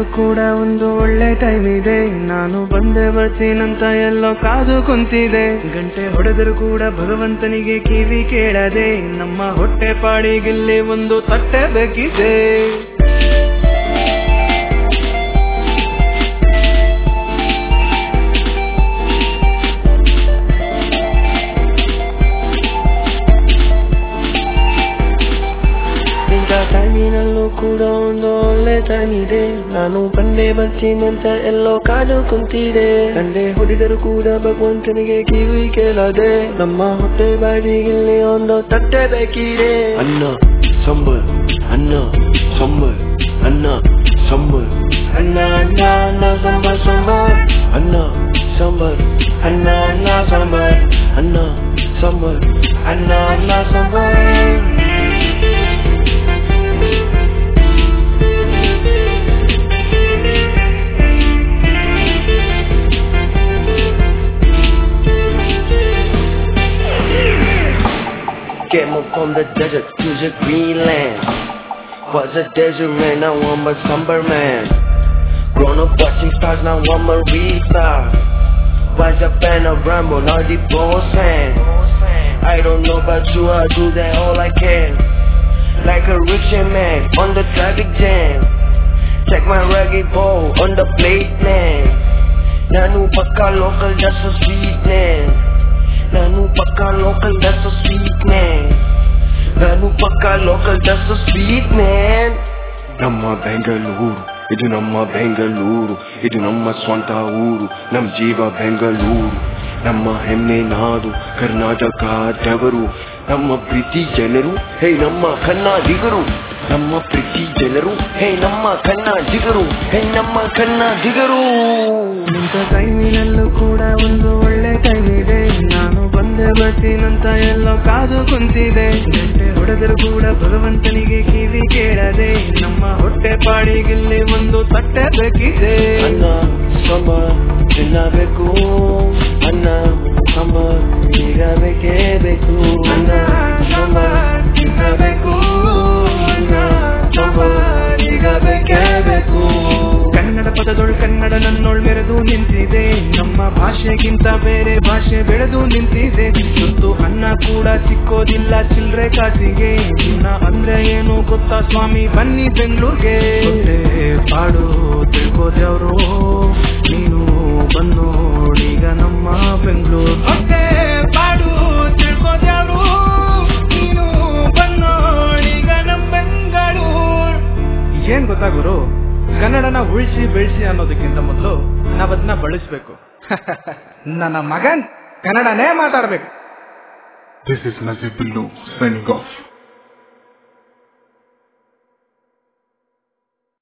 ಕೂಡ ಒಂದು ಒಳ್ಳೆ ಟೈಮ್ ಇದೆ ನಾನು ಬಂದೆ ಬರ್ತೀನಂತ ಎಲ್ಲೋ ಕಾದು ಕುಂತಿದೆ ಗಂಟೆ ಹೊಡೆದರೂ ಕೂಡ ಭಗವಂತನಿಗೆ ಕಿವಿ ಕೇಳದೆ ನಮ್ಮ ಹೊಟ್ಟೆ ಪಾಡಿಗಿಲ್ಲಿ ಒಂದು ತಟ್ಟೆ ಬೇಕಿದೆ ಇಂಥ ಟೈಮಿನಲ್ಲೂ ಕೂಡ ಒಂದು ಒಳ್ಳೆ ಟೈಮ್ ಇದೆ ನಾನು ಬಂದೆ ಬರ್ತೀನಂತ ಎಲ್ಲೋ ಕಾದು ಕುಂತಿದೆ ಕಂಡೆ ಹೊಡಿದರೂ ಕೂಡ ಭಗವಂತನಿಗೆ ಕಿವಿ ಕೇಳದೆ ನಮ್ಮ ಹೊಟ್ಟೆ ಬಾಡಿಗಿಲ್ಲಿ ಒಂದು ತಟ್ಟೆ ಬೇಕಿದೆ ಅನ್ನ ಸಂಬರ್ ಅನ್ನ ಸಂಬರ್ ಅನ್ನ ಸಂಬರ್ ಅನ್ನ ಅನ್ನ ಅನ್ನ ಸಾಂಬಾರ್ ಸಾಂಬಾರ್ ಅನ್ನ ಸಂಬರ್ ಅನ್ನ ಅನ್ನ ಸಾಂಬಾರ್ ಅನ್ನ ಸಂಬರ್ ಅನ್ನ ಅನ್ನ sambar Came up from the desert to the green land. Was a desert man, now I'm a summer man. Grown up watching stars, now I'm a real star. Was a fan of Rambo, now the boss hand. I don't know about you, I do that all I can. Like a rickshaw man on the traffic jam. Check my ragged bowl on the plate man. Nanu pakka local, that's a sweet man. Nanu pakka local, that's a sweet man. Nanu pakka local, that's a sweet man. ನಮ್ಮ ಬೆಂಗಳೂರು ಇದು ನಮ್ಮ ಬೆಂಗಳೂರು ಇದು ನಮ್ಮ ಸ್ವಂತ ಊರು ನಮ್ಮ ಜೀವ ಬೆಂಗಳೂರು ನಮ್ಮ ಹೆಮ್ಮೆ ನಾಡು ಕರ್ನಾಟಕ ದೇವರು ನಮ್ಮ ಪ್ರೀತಿ ಜನರು ಹೇ ನಮ್ಮ ಕನ್ನಡಿಗರು ನಮ್ಮ ಪ್ರೀತಿ ಜನರು ಹೇ ನಮ್ಮ ಕನ್ನಡಿಗರು ಹೇ ನಮ್ಮ ಕನ್ನಡಿಗರು ಇಂಥ ಟೈಮಿನಲ್ಲೂ ಕೂಡ ಒಂದು ಒಳ್ಳೆ ಟೈಮ್ ಇದೆ ನಾನು ಬಂದೆ ಬರ್ತೀನಂತ ಎಲ್ಲೋ ಕಾದು ಕುಂತಿದೆ ಗಂಟೆ ಹೊಡೆದರೂ ಕೂಡ ಭಗವಂತನಿಗೆ ಕಿವಿ ಕೇಳದೆ ನಮ್ಮ ಹೊಟ್ಟೆ ಪಾಡಿಗಿಲ್ಲಿ ಒಂದು ತಟ್ಟೆ ಬೇಕಿದೆ ಅನ್ನ ಸಾಂಬಾರ್ ತಿನ್ನಬೇಕು ಅನ್ನ ಸಾಂಬಾರ್ ಈಗ ಬೇಕೇ ಬೇಕು ಅನ್ನ ಸಾಂಬಾರ್ ತಿನ್ನಬೇಕು ಅನ್ನ ಸಾಂಬಾರ್ ಈಗ ಬೇಕೇ ಬೇಕು ಕನ್ನಡ ಪದದೊಳು ಕನ್ನಡ ನನ್ನೊಳ್ ಮೆರೆದು ನಿಂತಿದೆ ನಮ್ಮ ಭಾಷೆಗಿಂತ ಬೇರೆ ಭಾಷೆ ಬೆಳೆದು ನಿಂತಿದೆ ಸುತ್ತು ಅನ್ನ ಕೂಡ ಸಿಕ್ಕೋದಿಲ್ಲ ಚಿಲ್ರೆ ಕಾಸಿಗೆ ಇನ್ನ ಅಂದ್ರೆ ಏನು ಗೊತ್ತಾ ಸ್ವಾಮಿ ಬನ್ನಿ ಬೆಂಗಳೂರಿಗೆ ಪಾಡು ತಿಳ್ಕೋದವ್ರು ನೀನು ಬಂದೋಡೀಗ ನಮ್ಮ ಬೆಂಗಳೂರು ಹೊಟ್ಟೆ ಪಾಡು ತಿಳ್ಕೋದ್ಯಾರು ನೀನು ಬಂದೋಡೀಗ ನಮ್ಮ ಬೆಂಗಳೂರು ಏನ್ ಗೊತ್ತಾ ಗುರು ಕನ್ನಡನ ಉಳಿಸಿ ಬೆಳೆಸಿ ಅನ್ನೋದಕ್ಕಿಂತ ಮೊದಲು ನಾವದನ್ನ ಬಳಸ್ಬೇಕು ನನ್ನ ಮಗನ್ ಕನ್ನಡನೇ ಮಾತಾಡ್ಬೇಕು This is Nazib Billu signing off.